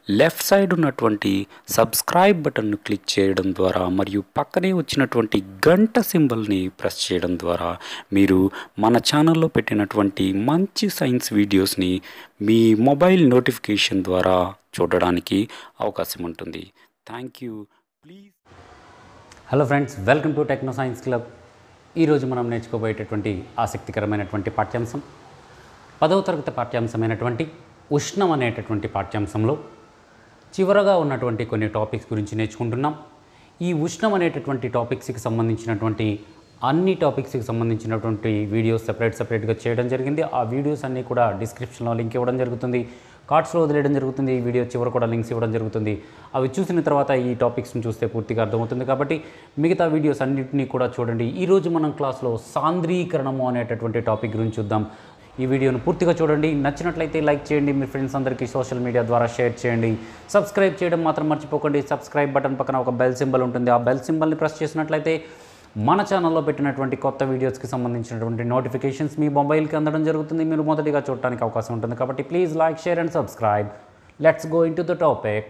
left side ఉన్నటువంటి subscribe బటన్ను click చేయడం ద్వారా మరియు పక్కనే వచ్చినటువంటి గంట సింబల్ని ప్రెస్ చేయడం ద్వారా మీరు మన ఛానల్లో పెట్టినటువంటి మంచి సైన్స్ వీడియోస్ని మీ మొబైల్ నోటిఫికేషన్ ద్వారా చూడడానికి అవకాశం ఉంటుంది thank you please hello friends welcome to Techno Science Club ఈరోజు మనం నేర్చుకోబోయేటటువంటి ఆసక్తికరమైనటువంటి పాఠ్యాంశం పదవ తరగతి పాఠ్యాంశమైనటువంటి ఉష్ణం అనేటటువంటి పాఠ్యాంశంలో చివరగా ఉన్నటువంటి కొన్ని టాపిక్స్ గురించి నేర్చుకుంటున్నాం ఈ ఉష్ణం అనేటటువంటి టాపిక్స్కి సంబంధించినటువంటి అన్ని టాపిక్స్కి సంబంధించినటువంటి వీడియోస్ సెపరేట్ సెపరేట్గా చేయడం జరిగింది ఆ వీడియోస్ అన్నీ కూడా డిస్క్రిప్షన్లో లింక్ ఇవ్వడం జరుగుతుంది కార్డ్స్లో వదిలేయడం జరుగుతుంది ఈ వీడియో చివర కూడా లింక్స్ ఇవ్వడం జరుగుతుంది అవి చూసిన తర్వాత ఈ టాపిక్స్ని చూస్తే పూర్తిగా అర్థమవుతుంది కాబట్టి మిగతా వీడియోస్ అన్నింటినీ కూడా చూడండి ఈరోజు మనం క్లాస్లో సాంద్రీకరణము అనేటటువంటి టాపిక్ గురించి చూద్దాం ఈ వీడియోను పూర్తిగా చూడండి నచ్చినట్లయితే లైక్ చేయండి మీ ఫ్రెండ్స్ అందరికీ సోషల్ మీడియా ద్వారా షేర్ చేయండి సబ్స్క్రైబ్ చేయడం మాత్రం మర్చిపోకండి సబ్స్క్రైబ్ బటన్ పక్కన ఒక బెల్ సింబల్ ఉంటుంది ఆ బెల్ సింబల్ని ప్రెస్ చేసినట్లయితే మన ఛానల్లో పెట్టినటువంటి కొత్త వీడియోస్కి సంబంధించినటువంటి నోటిఫికేషన్స్ మీ మొబైల్కి అందడం జరుగుతుంది మీరు మొదటిగా చూడడానికి అవకాశం ఉంటుంది కాబట్టి please like share and subscribe let's go into the topic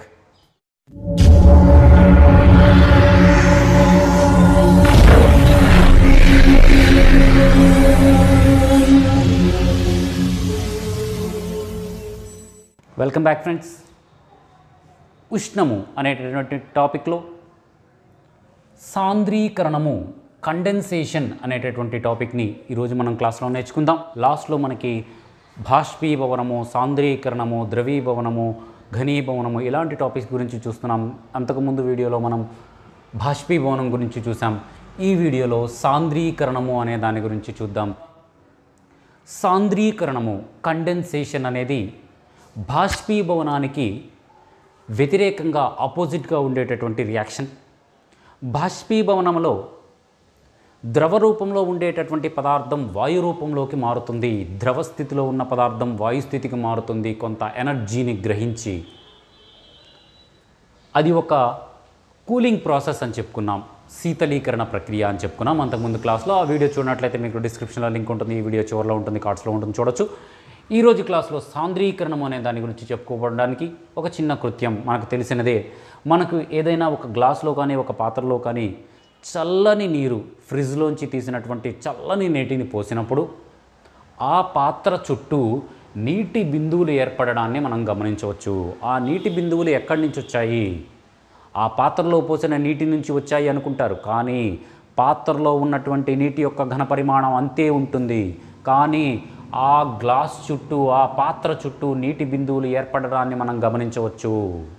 welcome back friends ఉష్ణము అనేటటువంటి టాపిక్లో సాంద్రీకరణము కండెన్సేషన్ అనేటటువంటి టాపిక్ని ఈరోజు మనం క్లాస్లో నేర్చుకుందాం లాస్ట్లో మనకి బాష్పీభవనము సాంద్రీకరణము ద్రవీభవనము ఘనీభవనము ఇలాంటి టాపిక్స్ గురించి చూస్తున్నాం అంతకుముందు వీడియోలో మనం బాష్పీభవనం గురించి చూసాం ఈ వీడియోలో సాంద్రీకరణము అనే దాని గురించి చూద్దాం సాంద్రీకరణము కండెన్సేషన్ అనేది బాష్పీభవనానికి వ్యతిరేకంగా ఆపోజిట్గా ఉండేటటువంటి రియాక్షన్ బాష్పీభవనంలో ద్రవ రూపంలో ఉండేటటువంటి పదార్థం వాయు రూపంలోకి మారుతుంది ద్రవ స్థితిలో ఉన్న పదార్థం వాయు స్థితికి మారుతుంది కొంత ఎనర్జీని గ్రహించి అది ఒక కూలింగ్ ప్రాసెస్ అని చెప్పుకున్నాం శీతలీకరణ ప్రక్రియ అని చెప్పుకున్నాం అంతకుముందు క్లాస్లో ఆ వీడియో చూడనట్లయితే మీకు డిస్క్రిప్షన్లో లింక్ ఉంటుంది ఈ వీడియో చివరిలో ఉంటుంది కార్డ్స్లో ఉంటుంది చూడొచ్చు ఈ రోజు క్లాస్లో సాంద్రీకరణం అనే దాని గురించి చెప్పుకోవడానికి ఒక చిన్న కృత్యం మనకు తెలిసినదే మనకు ఏదైనా ఒక గ్లాసులో కానీ ఒక పాత్రలో కానీ చల్లని నీరు ఫ్రిడ్జ్లోంచి తీసినటువంటి చల్లని నీటిని పోసినప్పుడు ఆ పాత్ర చుట్టూ నీటి బిందువులు ఏర్పడడాన్ని మనం గమనించవచ్చు ఆ నీటి బిందువులు ఎక్కడి నుంచి వచ్చాయి ఆ పాత్రలో పోసిన నీటి నుంచి వచ్చాయి అనుకుంటారు కానీ పాత్రలో ఉన్నటువంటి నీటి యొక్క ఘన పరిమాణం అంతే ఉంటుంది కానీ ఆ గ్లాస్ చుట్టూ ఆ పాత్ర చుట్టూ నీటి బిందువులు ఏర్పడడాన్ని మనం గమనించవచ్చు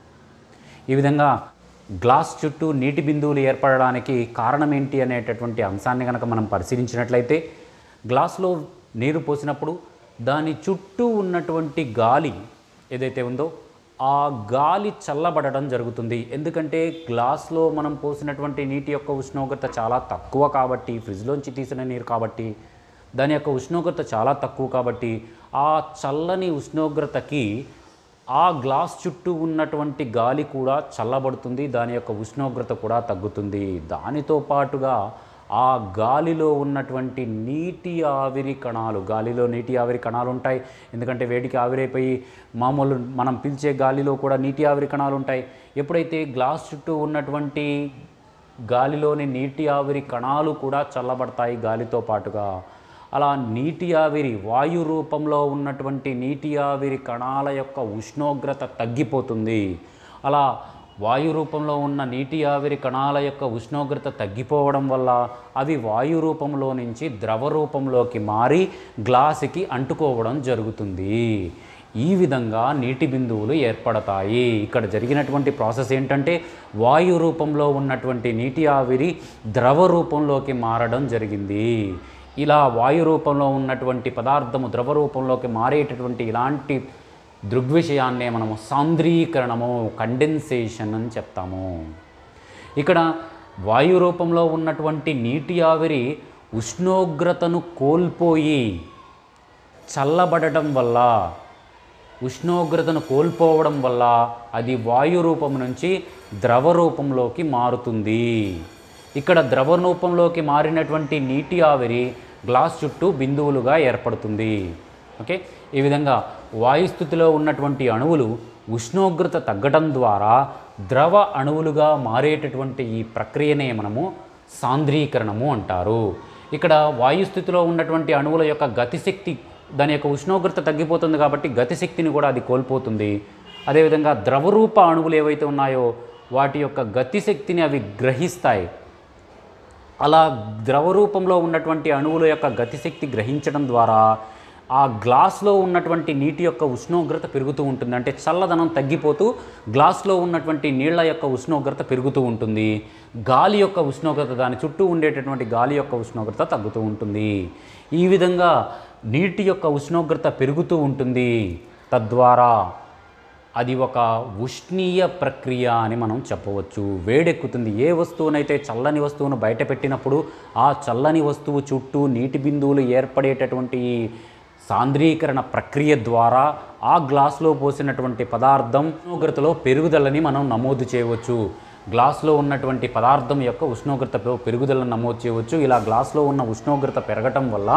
ఈ విధంగా గ్లాస్ చుట్టూ నీటి బిందువులు ఏర్పడడానికి కారణం ఏంటి అనేటటువంటి అంశాన్ని కనుక మనం పరిశీలించినట్లయితే గ్లాసులో నీరు పోసినప్పుడు దాని చుట్టూ ఉన్నటువంటి గాలి ఏదైతే ఉందో ఆ గాలి చల్లబడడం జరుగుతుంది ఎందుకంటే గ్లాస్లో మనం పోసినటువంటి నీటి యొక్క ఉష్ణోగ్రత చాలా తక్కువ కాబట్టి ఫ్రిడ్జ్లోంచి తీసిన నీరు కాబట్టి దాని యొక్క ఉష్ణోగ్రత చాలా తక్కువ కాబట్టి ఆ చల్లని ఉష్ణోగ్రతకి ఆ గ్లాస్ చుట్టూ ఉన్నటువంటి గాలి కూడా చల్లబడుతుంది దాని యొక్క ఉష్ణోగ్రత కూడా తగ్గుతుంది దానితో పాటుగా ఆ గాలిలో ఉన్నటువంటి నీటి ఆవిరి కణాలు గాలిలో నీటి ఆవిరి కణాలు ఉంటాయి ఎందుకంటే వేడికి ఆవిరైపోయి మామూలు మనం పీల్చే గాలిలో కూడా నీటి ఆవిరి కణాలు ఉంటాయి ఎప్పుడైతే గ్లాస్ చుట్టూ ఉన్నటువంటి గాలిలోని నీటి ఆవిరి కణాలు కూడా చల్లబడతాయి గాలితో పాటుగా అలా నీటి ఆవిరి వాయు రూపంలో ఉన్నటువంటి నీటి ఆవిరి కణాల యొక్క ఉష్ణోగ్రత తగ్గిపోతుంది అలా వాయు రూపంలో ఉన్న నీటి ఆవిరి కణాల యొక్క ఉష్ణోగ్రత తగ్గిపోవడం వల్ల అవి వాయు రూపంలో నుంచి ద్రవ రూపంలోకి మారి గ్లాసుకి అంటుకోవడం జరుగుతుంది ఈ విధంగా నీటి బిందువులు ఏర్పడతాయి ఇక్కడ జరిగినటువంటి ప్రాసెస్ ఏంటంటే వాయు రూపంలో ఉన్నటువంటి నీటి ఆవిరి ద్రవ రూపంలోకి మారడం జరిగింది ఇలా వాయు రూపంలో ఉన్నటువంటి పదార్థము ద్రవ రూపంలోకి మారేటటువంటి ఇలాంటి దృగ్విషయాన్నే మనము సాంద్రీకరణము కండెన్సేషన్ అని చెప్తాము ఇక్కడ వాయు రూపంలో ఉన్నటువంటి నీటి ఆవిరి ఉష్ణోగ్రతను కోల్పోయి చల్లబడటం వల్ల ఉష్ణోగ్రతను కోల్పోవడం వల్ల అది వాయు రూపం నుంచి ద్రవ రూపంలోకి మారుతుంది ఇక్కడ ద్రవ రూపంలోకి మారినటువంటి నీటి ఆవిరి గ్లాస్ చుట్టూ బిందువులుగా ఏర్పడుతుంది ఓకే ఈ విధంగా వాయుస్థితిలో ఉన్నటువంటి అణువులు ఉష్ణోగ్రత తగ్గడం ద్వారా ద్రవ అణువులుగా మారేటటువంటి ఈ ప్రక్రియనే మనము సాంద్రీకరణము అంటారు ఇక్కడ వాయుస్థితిలో ఉన్నటువంటి అణువుల యొక్క గతిశక్తి దాని యొక్క ఉష్ణోగ్రత తగ్గిపోతుంది కాబట్టి గతిశక్తిని కూడా అది కోల్పోతుంది అదేవిధంగా ద్రవరూప అణువులు ఏవైతే ఉన్నాయో వాటి యొక్క గతిశక్తిని అవి గ్రహిస్తాయి అలా ద్రవ రూపంలో ఉన్నటువంటి అణువుల యొక్క గతిశక్తి గ్రహించడం ద్వారా ఆ గ్లాస్లో ఉన్నటువంటి నీటి యొక్క ఉష్ణోగ్రత పెరుగుతూ ఉంటుంది అంటే చల్లదనం తగ్గిపోతూ గ్లాస్లో ఉన్నటువంటి నీళ్ల యొక్క ఉష్ణోగ్రత పెరుగుతూ ఉంటుంది గాలి యొక్క ఉష్ణోగ్రత దాని చుట్టూ ఉండేటటువంటి గాలి యొక్క ఉష్ణోగ్రత తగ్గుతూ ఉంటుంది ఈ విధంగా నీటి యొక్క ఉష్ణోగ్రత పెరుగుతూ ఉంటుంది తద్వారా అది ఒక ఉష్ణీయ ప్రక్రియ అని మనం చెప్పవచ్చు వేడెక్కుతుంది ఏ వస్తువునైతే చల్లని వస్తువును బయట పెట్టినప్పుడు ఆ చల్లని వస్తువు చుట్టూ నీటి బిందువులు ఏర్పడేటటువంటి ఈ సాంద్రీకరణ ప్రక్రియ ద్వారా ఆ గ్లాసులో పోసినటువంటి పదార్థం ఉష్ణోగ్రతలో పెరుగుదలని మనం నమోదు చేయవచ్చు గ్లాసులో ఉన్నటువంటి పదార్థం యొక్క ఉష్ణోగ్రతలో పెరుగుదలను నమోదు చేయవచ్చు ఇలా గ్లాసులో ఉన్న ఉష్ణోగ్రత పెరగటం వల్ల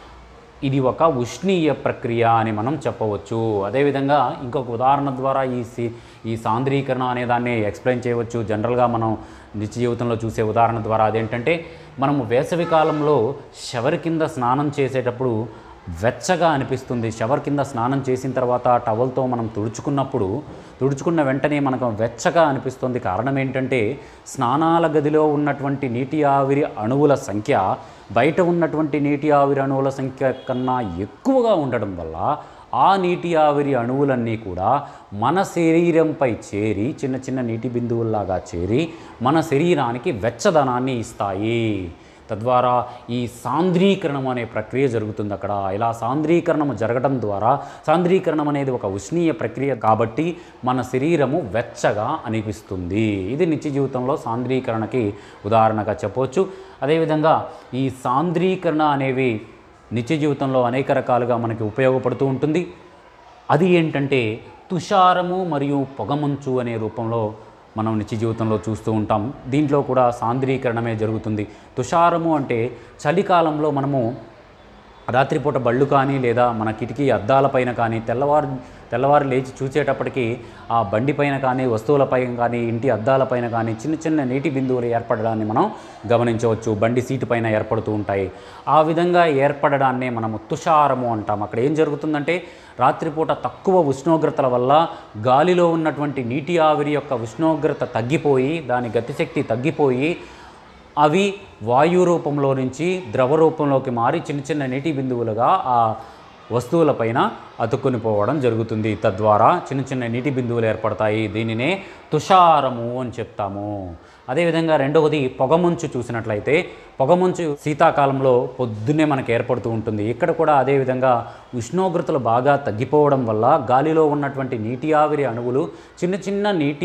ఇది ఒక ఉష్ణీయ ప్రక్రియ అని మనం చెప్పవచ్చు అదేవిధంగా ఇంకొక ఉదాహరణ ద్వారా ఈ సి ఈ సాంద్రీకరణ అనే దాన్ని ఎక్స్ప్లెయిన్ చేయవచ్చు జనరల్గా మనం నిత్య జీవితంలో చూసే ఉదాహరణ ద్వారా అదేంటంటే మనము వేసవి కాలంలో షవర్ కింద స్నానం చేసేటప్పుడు వెచ్చగా అనిపిస్తుంది షవర్ కింద స్నానం చేసిన తర్వాత టవల్తో మనం తుడుచుకున్నప్పుడు తుడుచుకున్న వెంటనే మనకు వెచ్చగా అనిపిస్తుంది కారణం ఏంటంటే స్నానాల గదిలో ఉన్నటువంటి నీటి ఆవిరి అణువుల సంఖ్య బయట ఉన్నటువంటి నీటి ఆవిరి అణువుల సంఖ్య కన్నా ఎక్కువగా ఉండడం వల్ల ఆ నీటి ఆవిరి అణువులన్నీ కూడా మన శరీరంపై చేరి చిన్న చిన్న నీటి బిందువుల్లాగా చేరి మన శరీరానికి వెచ్చదనాన్ని ఇస్తాయి తద్వారా ఈ సాంద్రీకరణం అనే ప్రక్రియ జరుగుతుంది అక్కడ ఇలా సాంద్రీకరణం జరగడం ద్వారా సాంద్రీకరణం అనేది ఒక ఉష్ణీయ ప్రక్రియ కాబట్టి మన శరీరము వెచ్చగా అనిపిస్తుంది ఇది నిత్య జీవితంలో సాంద్రీకరణకి ఉదాహరణగా చెప్పవచ్చు అదేవిధంగా ఈ సాంద్రీకరణ అనేవి నిత్య జీవితంలో అనేక రకాలుగా మనకి ఉపయోగపడుతూ ఉంటుంది అది ఏంటంటే తుషారము మరియు పొగమంచు అనే రూపంలో మనం నిత్య జీవితంలో చూస్తూ ఉంటాం దీంట్లో కూడా సాంద్రీకరణమే జరుగుతుంది తుషారము అంటే చలికాలంలో మనము రాత్రిపూట బళ్ళు కానీ లేదా మన కిటికీ అద్దాలపైన కానీ తెల్లవారు తెల్లవారు లేచి చూసేటప్పటికి ఆ బండి పైన కానీ వస్తువులపైన కానీ ఇంటి అద్దాలపైన కానీ చిన్న చిన్న నీటి బిందువులు ఏర్పడడాన్ని మనం గమనించవచ్చు బండి సీటు పైన ఏర్పడుతూ ఉంటాయి ఆ విధంగా ఏర్పడడాన్నే మనము తుషారము అంటాం అక్కడ ఏం జరుగుతుందంటే రాత్రిపూట తక్కువ ఉష్ణోగ్రతల వల్ల గాలిలో ఉన్నటువంటి నీటి ఆవిరి యొక్క ఉష్ణోగ్రత తగ్గిపోయి దాని గతిశక్తి తగ్గిపోయి అవి వాయు రూపంలో నుంచి ద్రవ రూపంలోకి మారి చిన్న చిన్న నీటి బిందువులుగా ఆ వస్తువులపైన అతుక్కుని పోవడం జరుగుతుంది తద్వారా చిన్న చిన్న నీటి బిందువులు ఏర్పడతాయి దీనినే తుషారము అని చెప్తాము అదేవిధంగా రెండవది పొగమంచు చూసినట్లయితే పొగమంచు శీతాకాలంలో పొద్దున్నే మనకు ఏర్పడుతూ ఉంటుంది ఇక్కడ కూడా అదేవిధంగా ఉష్ణోగ్రతలు బాగా తగ్గిపోవడం వల్ల గాలిలో ఉన్నటువంటి నీటి ఆవిరి అణువులు చిన్న చిన్న నీటి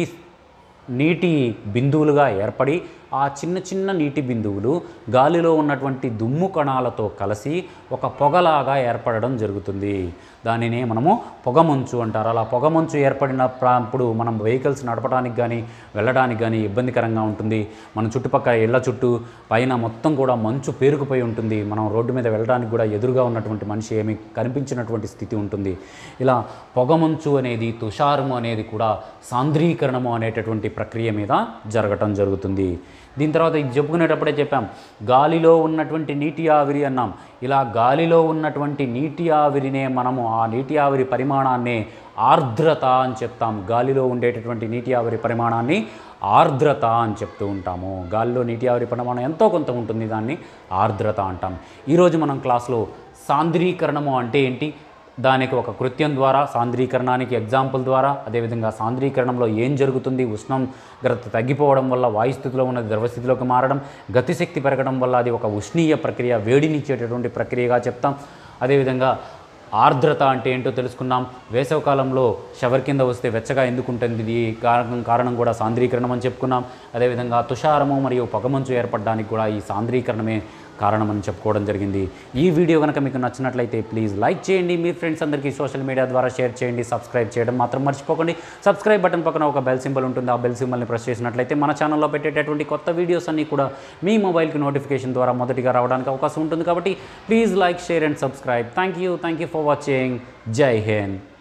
నీటి బిందువులుగా ఏర్పడి ఆ చిన్న చిన్న నీటి బిందువులు గాలిలో ఉన్నటువంటి దుమ్ము కణాలతో కలిసి ఒక పొగలాగా ఏర్పడడం జరుగుతుంది దానినే మనము పొగమంచు అంటారు అలా పొగమంచు ఏర్పడినప్పుడు మనం వెహికల్స్ నడపడానికి కానీ వెళ్ళడానికి కానీ ఇబ్బందికరంగా ఉంటుంది మన చుట్టుపక్కల ఇళ్ల చుట్టూ పైన మొత్తం కూడా మంచు పేరుకుపోయి ఉంటుంది మనం రోడ్డు మీద వెళ్ళడానికి కూడా ఎదురుగా ఉన్నటువంటి మనిషి ఏమీ కనిపించినటువంటి స్థితి ఉంటుంది ఇలా పొగమంచు అనేది తుషారము అనేది కూడా సాంద్రీకరణము అనేటటువంటి ప్రక్రియ మీద జరగటం జరుగుతుంది దీని తర్వాత ఇది చెప్పుకునేటప్పుడే చెప్పాం గాలిలో ఉన్నటువంటి నీటి ఆవిరి అన్నాం ఇలా గాలిలో ఉన్నటువంటి నీటి ఆవిరినే మనము ఆ నీటి ఆవిరి పరిమాణాన్ని ఆర్ద్రత అని చెప్తాం గాలిలో ఉండేటటువంటి నీటి ఆవిరి పరిమాణాన్ని ఆర్ద్రత అని చెప్తూ ఉంటాము గాలిలో నీటి ఆవిరి పరిమాణం ఎంతో కొంత ఉంటుంది దాన్ని ఆర్ద్రత అంటాం ఈరోజు మనం క్లాస్లో సాంద్రీకరణము అంటే ఏంటి దానికి ఒక కృత్యం ద్వారా సాంద్రీకరణానికి ఎగ్జాంపుల్ ద్వారా అదేవిధంగా సాంద్రీకరణంలో ఏం జరుగుతుంది ఉష్ణోగ్రత తగ్గిపోవడం వల్ల వాయుస్థితిలో ఉన్న ద్రవస్థితిలోకి మారడం గతిశక్తి పెరగడం వల్ల అది ఒక ఉష్ణీయ ప్రక్రియ వేడినిచ్చేటటువంటి ప్రక్రియగా చెప్తాం అదేవిధంగా ఆర్ద్రత అంటే ఏంటో తెలుసుకున్నాం వేసవకాలంలో షవర్ కింద వస్తే వెచ్చగా ఎందుకు ఉంటుంది ఇది కారణం కారణం కూడా సాంద్రీకరణం అని చెప్పుకున్నాం అదేవిధంగా తుషారము మరియు పొగమంచు ఏర్పడడానికి కూడా ఈ సాంద్రీకరణమే కారణం అని చెప్పుకోవడం జరిగింది ఈ వీడియో కనుక మీకు నచ్చినట్లయితే ప్లీజ్ లైక్ చేయండి మీ ఫ్రెండ్స్ అందరికీ సోషల్ మీడియా ద్వారా షేర్ చేయండి సబ్స్క్రైబ్ చేయడం మాత్రం మర్చిపోకండి సబ్స్క్రైబ్ బటన్ పక్కన ఒక బెల్ సింబల్ ఉంటుంది ఆ బెల్ సింబల్ని ప్రెస్ చేసినట్లయితే మన ఛానల్లో పెట్టేటటువంటి కొత్త వీడియోస్ అన్నీ కూడా మీ మొబైల్కి నోటిఫికేషన్ ద్వారా మొదటిగా రావడానికి అవకాశం ఉంటుంది కాబట్టి please like share and subscribe thank you thank you for watching Jai Hind